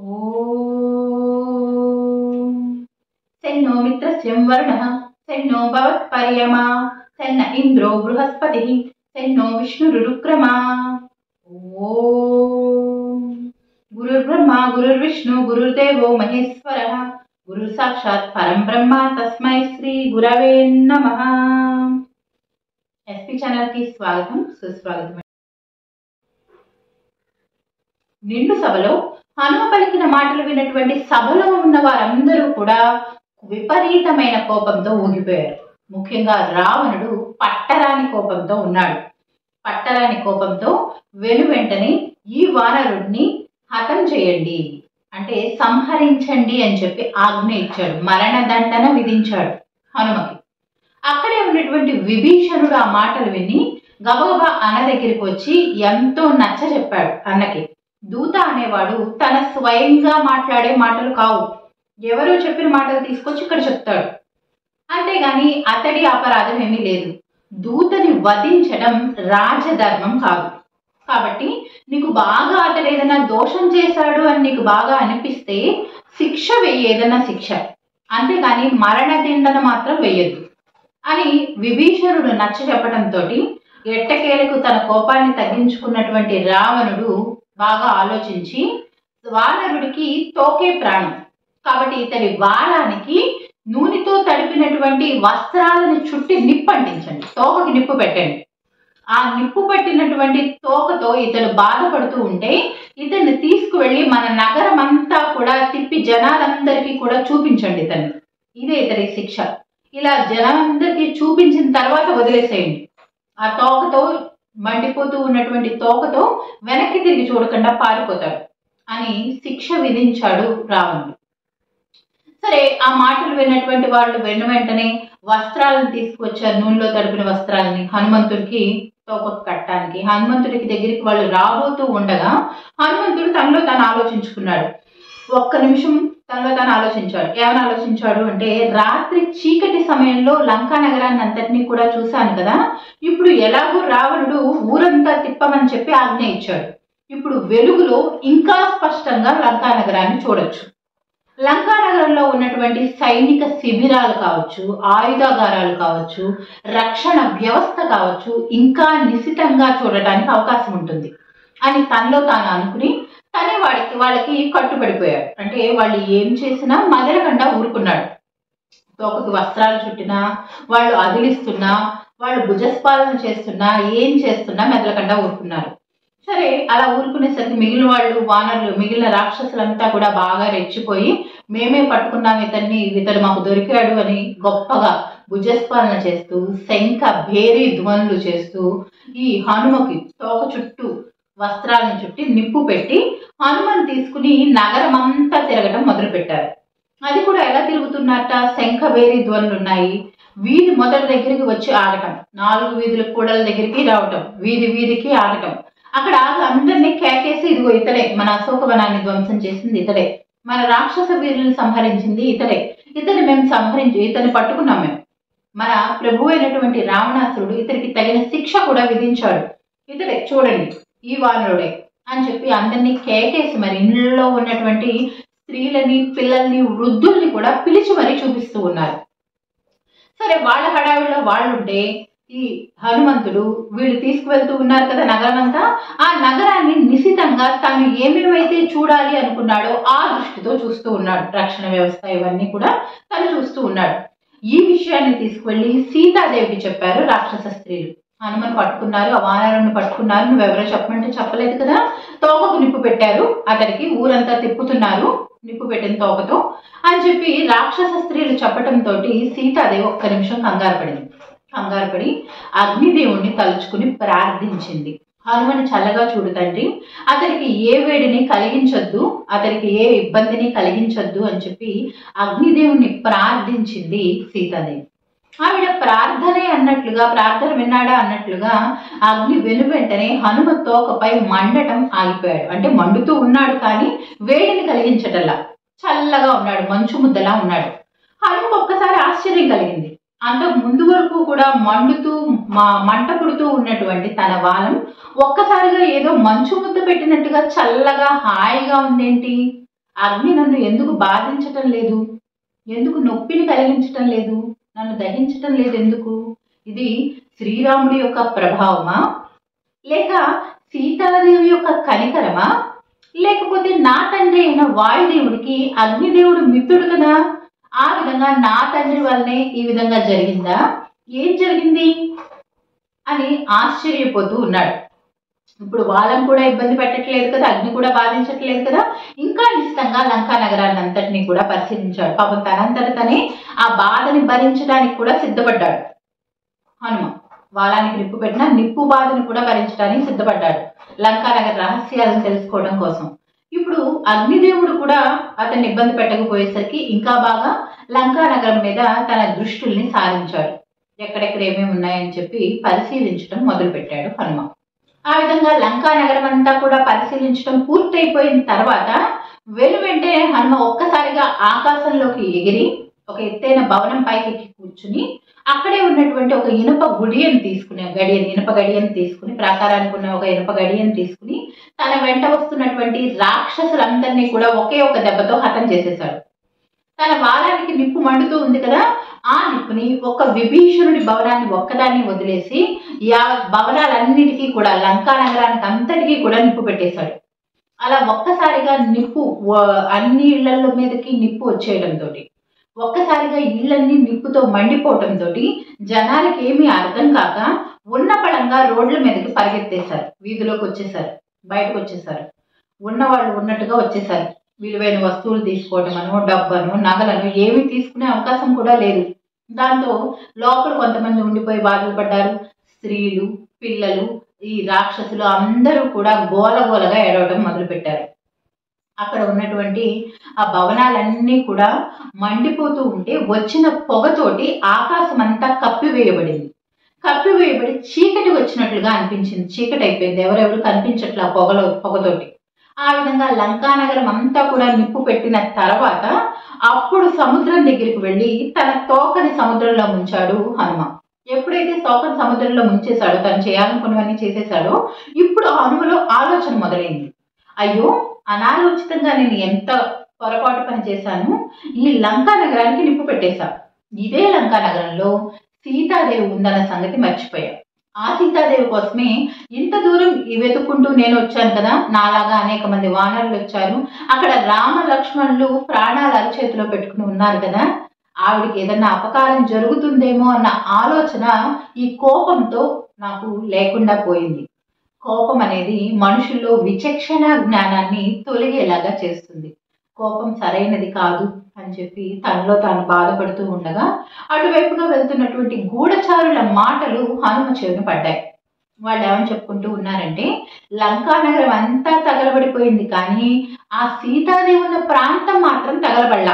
ॐ सेन्नो मित्रस्यं वरुणः सेन्नो भवत्पर्यमा सेन्न इन्द्रो बृहस्पतिः सेन्नो विष्णुरुक्रमा ॐ गुरुर्ब्रह्मा गुरुर्विष्णु गुरुर्देवो महेश्वरः गुरु साक्षात् परं ब्रह्म तस्मै శ్రీ గురవే నమః ఎస్పీ ఛానల్కి స్వాగతం సుస్వాగతం నిండు సభలో హనుమ పలికిన మాటలు విన్నటువంటి సభలో ఉన్న వారందరూ కూడా విపరీతమైన కోపంతో ఊగిపోయారు ముఖ్యంగా రావణుడు పట్టరాని కోపంతో ఉన్నాడు పట్టరాని కోపంతో వెను వెంటనే ఈ వానరుడిని హతం చేయండి అంటే సంహరించండి అని చెప్పి ఆజ్ఞ ఇచ్చాడు మరణదండన విధించాడు హనుమకి అక్కడే ఉన్నటువంటి విభీషణుడు ఆ మాటలు విని గబగబా అన్న దగ్గరికి వచ్చి ఎంతో నచ్చ చెప్పాడు అన్నకి దూత అనేవాడు తన స్వయంగా మాట్లాడే మాటలు కావు ఎవరో చెప్పిన మాటలు తీసుకొచ్చి ఇక్కడ చెప్తాడు అంతేగాని అతడి అపరాధం ఏమీ లేదు దూతని వధించడం రాజధర్మం కాదు కాబట్టి నీకు బాగా అతడు ఏదైనా దోషం చేశాడు అని నీకు బాగా అనిపిస్తే శిక్ష వెయ్యి ఏదైనా శిక్ష అంతేగాని మరణ దిండన మాత్రం వెయ్యొద్దు అని విభీషణుడు నచ్చ చెప్పడంతో ఎట్టకేలకు తన కోపాన్ని తగ్గించుకున్నటువంటి రావణుడు బాగా ఆలోచించి వానరుడికి తోకే ప్రాణం కాబట్టి ఇతడి వాలానికి నూనెతో తడిపినటువంటి వస్త్రాలను చుట్టి నిప్పు అంటించండి తోకకి నిప్పు పెట్టండి ఆ నిప్పు పట్టినటువంటి తోకతో ఇతడు బాధపడుతూ ఉంటే ఇతన్ని తీసుకువెళ్ళి మన నగరం అంతా కూడా తిప్పి జనాలందరికీ కూడా చూపించండి ఇతన్ని ఇదే ఇతడి శిక్ష ఇలా జనాలందరికీ చూపించిన తర్వాత వదిలేసేయండి ఆ తోకతో మండిపోతూ ఉన్నటువంటి తోకతో వెనక్కి తిరిగి చూడకుండా పారిపోతాడు అని శిక్ష విధించాడు రావణుడు సరే ఆ మాటలు విన్నటువంటి వాళ్ళు వెను వెంటనే వస్త్రాలను తీసుకువచ్చారు నూనెలో తడిపిన వస్త్రాలని హనుమంతుడికి తోకకు కట్టడానికి హనుమంతుడికి దగ్గరికి వాళ్ళు రాబోతూ ఉండగా హనుమంతుడు తనలో తాను ఆలోచించుకున్నాడు ఒక్క నిమిషం తనలో తాను ఆలోచించాడు ఏమని ఆలోచించాడు అంటే రాత్రి చీకటి సమయంలో లంకా నగరాన్ని అంతటినీ కూడా చూశాను కదా ఇప్పుడు ఎలాగో రావణుడు ఊరంతా తిప్పమని చెప్పి ఆజ్ఞ ఇచ్చాడు ఇప్పుడు వెలుగులో ఇంకా స్పష్టంగా లంకా నగరాన్ని చూడొచ్చు లంకా నగరంలో ఉన్నటువంటి సైనిక శిబిరాలు కావచ్చు ఆయుధాగారాలు కావచ్చు రక్షణ వ్యవస్థ కావచ్చు ఇంకా నిశితంగా చూడటానికి అవకాశం ఉంటుంది అని తనలో తాను అనుకుని తనే వాడికి వాళ్ళకి కట్టుబడిపోయాడు అంటే వాళ్ళు ఏం చేసినా మదరకుండా ఊరుకున్నాడు తోకకి వస్త్రాలు చుట్టినా వాళ్ళు అదిలిస్తున్నా వాళ్ళు భుజస్పాలన చేస్తున్నా ఏం చేస్తున్నా మెదలకుండా ఊరుకున్నారు సరే అలా ఊరుకునేసరికి మిగిలిన వాళ్ళు వానరులు మిగిలిన రాక్షసులంతా కూడా బాగా రెచ్చిపోయి మేమే పట్టుకున్నాం ఇతన్ని ఇతడు మాకు దొరికాడు అని గొప్పగా భుజస్పాలన చేస్తూ శంఖ భేరీ ధ్వనులు చేస్తూ ఈ హనుమకి తోక చుట్టూ వస్త్రాలను చుట్టి నిప్పు పెట్టి హనుమని తీసుకుని నగరం అంతా తిరగటం మొదలుపెట్టారు అది కూడా ఎలా తిరుగుతున్నట్ట శంఖ వేరి ధ్వనులు ఉన్నాయి వీధి మొదటి దగ్గరికి వచ్చి ఆగటం నాలుగు వీధుల కూడల దగ్గరికి రావటం వీధి వీధికి ఆగటం అక్కడ ఆగి అందరినీ కేకేసి ఇదిగో ఇతడే మన అశోకవనాన్ని ధ్వంసం చేసింది ఇతడే మన రాక్షస వీరులను సంహరించింది ఇతడే ఇతని మేము సంహరించి ఇతన్ని పట్టుకున్నాం మేము మన ప్రభు అయినటువంటి రావణాసురుడు ఇతనికి తగిన శిక్ష కూడా విధించాడు ఇతడే చూడండి ఈ వానరుడే అని చెప్పి అందరినీ కేకేసి మరి ఇంట్లో ఉన్నటువంటి స్త్రీలని పిల్లల్ని వృద్ధుల్ని కూడా పిలిచి మరీ చూపిస్తూ ఉన్నారు సరే వాళ్ళ హడావిడిలో వాళ్ళు ఉంటే ఈ హనుమంతుడు వీళ్ళు తీసుకువెళ్తూ ఉన్నారు కదా నగరం అంతా ఆ నగరాన్ని నిశితంగా తాను ఏమేమైతే చూడాలి అనుకున్నాడో ఆ దృష్టితో చూస్తూ ఉన్నాడు రక్షణ వ్యవస్థ ఇవన్నీ కూడా తను చూస్తూ ఉన్నాడు ఈ విషయాన్ని తీసుకువెళ్ళి సీతాదేవికి చెప్పారు రాక్షస స్త్రీలు హనుమని పట్టుకున్నారు ఆ వానరుని పట్టుకున్నారు నువ్వెవరో చెప్పమంటే చెప్పలేదు కదా తోకకు నిప్పు పెట్టారు అతడికి ఊరంతా తిప్పుతున్నారు నిప్పు పెట్టిన తోకతో అని చెప్పి రాక్షస స్త్రీలు చెప్పటంతో సీతాదేవి ఒక్క నిమిషం కంగారు పడింది కంగారు పడి అగ్నిదేవుణ్ణి తలుచుకుని ప్రార్థించింది హనుమని చల్లగా చూడు తండ్రి అతనికి ఏ వేడిని కలిగించొద్దు అతనికి ఏ ఇబ్బందిని కలిగించొద్దు అని చెప్పి అగ్నిదేవుణ్ణి ప్రార్థించింది సీతాదేవి ఆవిడ ప్రార్థనే అన్నట్లుగా ప్రార్థన విన్నాడా అన్నట్లుగా అగ్ని వెను వెంటనే హనుమ తోకపై మండటం ఆగిపోయాడు అంటే మండుతూ ఉన్నాడు కానీ వేడిని కలిగించటల్లా చల్లగా ఉన్నాడు మంచు ముద్దలా ఉన్నాడు హనుమ ఒక్కసారి ఆశ్చర్యం కలిగింది అంతకు ముందు వరకు కూడా మండుతూ మా మంట పుడుతూ ఉన్నటువంటి తన వాలం ఒక్కసారిగా ఏదో మంచు ముద్ద పెట్టినట్టుగా చల్లగా హాయిగా ఉందేంటి అగ్ని నన్ను ఎందుకు బాధించటం లేదు ఎందుకు నొప్పిని కలిగించటం లేదు నన్ను దహించటం లేదు ఎందుకు ఇది శ్రీరాముడి యొక్క ప్రభావమా లేక సీతాదేవి యొక్క కనికరమా లేకపోతే నా తండ్రి అయిన వాయుదేవుడికి అగ్నిదేవుడు మిత్రుడు కదా ఆ విధంగా నా తండ్రి వల్లనే ఈ విధంగా జరిగిందా ఏం జరిగింది అని ఆశ్చర్యపోతూ ఉన్నాడు ఇప్పుడు వాళ్ళని కూడా ఇబ్బంది పెట్టట్లేదు కదా అగ్ని కూడా బాధించట్లేదు కదా ఇంకా నిశ్చితంగా లంకా నగరాన్ని అంతటినీ కూడా పరిశీలించాడు పాపం తనంతట తనే ఆ బాధని భరించడానికి కూడా సిద్ధపడ్డాడు హనుమ వాళ్ళనికి నిప్పు పెట్టిన నిప్పు బాధను కూడా భరించడానికి సిద్ధపడ్డాడు లంకా నగర రహస్యాలను తెలుసుకోవడం కోసం ఇప్పుడు అగ్నిదేవుడు కూడా అతన్ని ఇబ్బంది పెట్టకపోయేసరికి ఇంకా బాగా లంకా నగరం మీద తన దృష్టిల్ని సారించాడు ఎక్కడెక్కడ ఏమేమి ఉన్నాయని చెప్పి పరిశీలించడం మొదలుపెట్టాడు హనుమ ఆ విధంగా లంకా నగరం అంతా కూడా పరిశీలించడం పూర్తయిపోయిన తర్వాత వెను వెంటనే హనుమ ఒక్కసారిగా ఆకాశంలోకి ఎగిరి ఒక ఎత్తైన భవనం పైకి ఎక్కి కూర్చుని అక్కడే ఉన్నటువంటి ఒక ఇనుప గుడియను తీసుకుని గడియని ఇనుప గడియను తీసుకుని ప్రాకారానికి ఉన్న ఒక ఇనుప గడియను తీసుకుని తన వెంట వస్తున్నటువంటి రాక్షసులందరినీ కూడా ఒకే ఒక దెబ్బతో హతం చేసేశాడు తన వారానికి నిప్పు మండుతూ ఉంది కదా ఆ నిప్పుని ఒక విభీషణుడి భవనాన్ని ఒక్కదాన్ని వదిలేసి యా భవనాలన్నిటికీ కూడా లంకా నగరానికి అంతటికీ కూడా నిప్పు పెట్టేశాడు అలా ఒక్కసారిగా నిప్పు వ- అన్ని ఇళ్ల మీదకి నిప్పు వచ్చేయడంతో ఒక్కసారిగా ఇళ్ళన్నీ నిప్పుతో మండిపోవడంతో జనాలకి ఏమీ అర్థం కాక ఉన్న పళంగా రోడ్ల మీదకి పరిగెత్తేశారు వీధిలోకి వచ్చేసారు బయటకు వచ్చేసారు ఉన్న వాళ్ళు ఉన్నట్టుగా వచ్చేసారు విలువైన వస్తువులు తీసుకోవటమనో డబ్బను నగలను ఏమీ తీసుకునే అవకాశం కూడా లేదు దాంతో లోపల కొంతమంది ఉండిపోయి బాధలు పడ్డారు స్త్రీలు పిల్లలు ఈ రాక్షసులు అందరూ కూడా గోలగోలగా ఏడవడం మొదలుపెట్టారు అక్కడ ఉన్నటువంటి ఆ భవనాలన్నీ కూడా మండిపోతూ ఉంటే వచ్చిన పొగతోటి ఆకాశం అంతా కప్పివేయబడింది కప్పివేయబడి చీకటి వచ్చినట్లుగా అనిపించింది చీకటి అయిపోయింది ఎవరెవరు కనిపించట్లా పొగలో పొగతోటి ఆ విధంగా లంకానగరం అంతా కూడా నిప్పు పెట్టిన తర్వాత అప్పుడు సముద్రం దగ్గరికి వెళ్ళి తన తోకని సముద్రంలో ముంచాడు హనుమ ఎప్పుడైతే తోకని సముద్రంలో ముంచేశాడో తను చేయాలనుకున్నవన్నీ చేసేశాడో ఇప్పుడు హనుమలో ఆలోచన మొదలైంది అయ్యో అనాలోచితంగా నేను ఎంత పొరపాటు పని చేశాను ఈ లంకా నగరానికి నిప్పు పెట్టేశా ఇదే లంకా నగరంలో సీతాదేవి ఉందన్న సంగతి మర్చిపోయా ఆ సీతాదేవి కోసమే ఇంత దూరం వెతుక్కుంటూ నేను వచ్చాను కదా నాలాగా అనేక మంది వానరులు వచ్చారు అక్కడ రామ లక్ష్మణులు ప్రాణాలు అరచేతిలో పెట్టుకుని ఉన్నారు కదా ఆవిడికి ఏదన్నా అపకారం జరుగుతుందేమో అన్న ఆలోచన ఈ కోపంతో నాకు లేకుండా పోయింది కోపం అనేది మనుషుల్లో విచక్షణ జ్ఞానాన్ని తొలగేలాగా చేస్తుంది కోపం సరైనది కాదు అని చెప్పి తనలో తాను బాధపడుతూ ఉండగా అటువైపుగా వెళ్తున్నటువంటి గూఢచారుల మాటలు హనుమ చెవిన పడ్డాయి వాళ్ళు ఏమని చెప్పుకుంటూ ఉన్నారంటే లంకా నగరం అంతా తగలబడిపోయింది కానీ ఆ సీతాదేవి ఉన్న ప్రాంతం మాత్రం తగలబడలా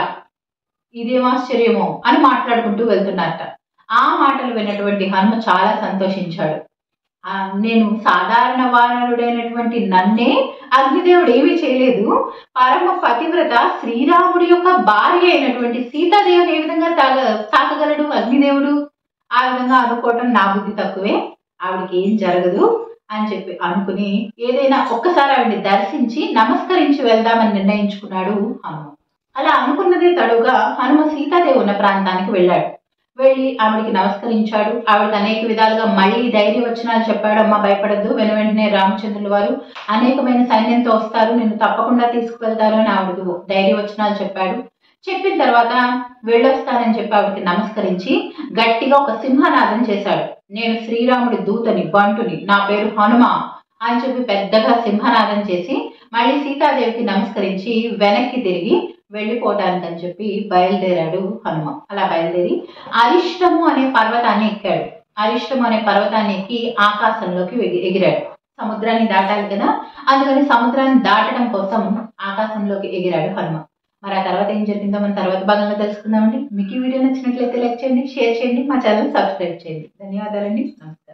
ఇదేం ఆశ్చర్యమో అని మాట్లాడుకుంటూ వెళ్తున్నారట ఆ మాటలు విన్నటువంటి హనుమ చాలా సంతోషించాడు ఆ, నేను సాధారణ వానరుడైనటువంటి నన్నే అగ్నిదేవుడు ఏమీ చేయలేదు పరమ పతివ్రత శ్రీరాముడి యొక్క భార్య అయినటువంటి సీతాదేవిని ఏ విధంగా తాగ తాకగలడు అగ్నిదేవుడు ఆ విధంగా అనుకోవటం నా బుద్ధి తక్కువే ఆవిడకి ఏం జరగదు అని చెప్పి అనుకుని ఏదైనా ఒక్కసారి ఆవిడని దర్శించి నమస్కరించి వెళ్దామని నిర్ణయించుకున్నాడు హనుమ అలా అనుకున్నదే తడుగా హనుమ సీతాదేవి ఉన్న ప్రాంతానికి వెళ్ళాడు వెళ్ళి ఆవిడకి నమస్కరించాడు ఆవిడకి అనేక విధాలుగా మళ్ళీ ధైర్య వచనాలు చెప్పాడు అమ్మ భయపడద్దు వెను వెంటనే రామచంద్రుల వారు అనేకమైన సైన్యంతో వస్తారు నిన్ను తప్పకుండా తీసుకువెళ్తారు అని ఆవిడకు ధైర్య వచనాలు చెప్పాడు చెప్పిన తర్వాత వెళ్ళొస్తానని చెప్పి ఆవిడకి నమస్కరించి గట్టిగా ఒక సింహనాదం చేశాడు నేను శ్రీరాముడి దూతని బంటుని నా పేరు హనుమ అని చెప్పి పెద్దగా సింహనాదం చేసి మళ్ళీ సీతాదేవికి నమస్కరించి వెనక్కి తిరిగి వెళ్ళిపోవటానికని చెప్పి బయలుదేరాడు హనుమ అలా బయలుదేరి అరిష్టము అనే పర్వతాన్ని ఎక్కాడు అరిష్టము అనే పర్వతాన్ని ఎక్కి ఆకాశంలోకి ఎగి- ఎగిరాడు సముద్రాన్ని దాటాలి కదా అందుకని సముద్రాన్ని దాటడం కోసం ఆకాశంలోకి ఎగిరాడు హనుమ మరి ఆ తర్వాత ఏం జరిగిందో మనం తర్వాత భాగంలో తెలుసుకుందామండి మీకు ఈ వీడియో నచ్చినట్లయితే లైక్ చేయండి షేర్ చేయండి మా ఛానల్ సబ్స్క్రైబ్ చేయండి ధన్యవాదాలండి నమస్తే